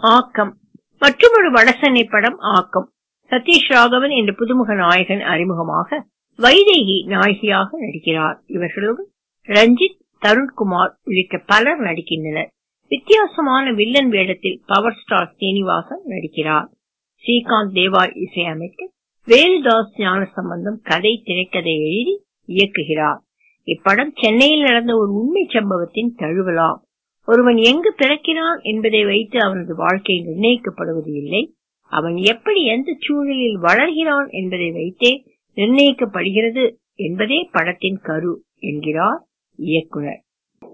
ஆக்கம் மற்றொரு வடசென்னை படம் ஆக்கம் சதீஷ் ராகவன் என்ற புதுமுக நாயகன் அறிமுகமாக வைதேகி நாயகியாக நடிக்கிறார் இவர்களுடன் ரஞ்சித் தருண்குமார் உள்ளிட்ட பலர் நடிக்கின்றனர் வித்தியாசமான வில்லன் வேடத்தில் பவர் ஸ்டார் சீனிவாசன் நடிக்கிறார் ஸ்ரீகாந்த் தேவா இசையமைக்க வேலுதாஸ் ஞானசம்பந்தம் கதை திரைக்கதை எழுதி இயக்குகிறார் இப்படம் சென்னையில் நடந்த ஒரு உண்மை சம்பவத்தின் தழுவலாம் ஒருவன் எங்கு பிறக்கிறான் என்பதை வைத்து அவனது வாழ்க்கை நிர்ணயிக்கப்படுவது இல்லை அவன் எப்படி எந்த சூழலில் வளர்கிறான் என்பதை வைத்தே நிர்ணயிக்கப்படுகிறது என்பதே படத்தின் கரு என்கிறார் இயக்குனர்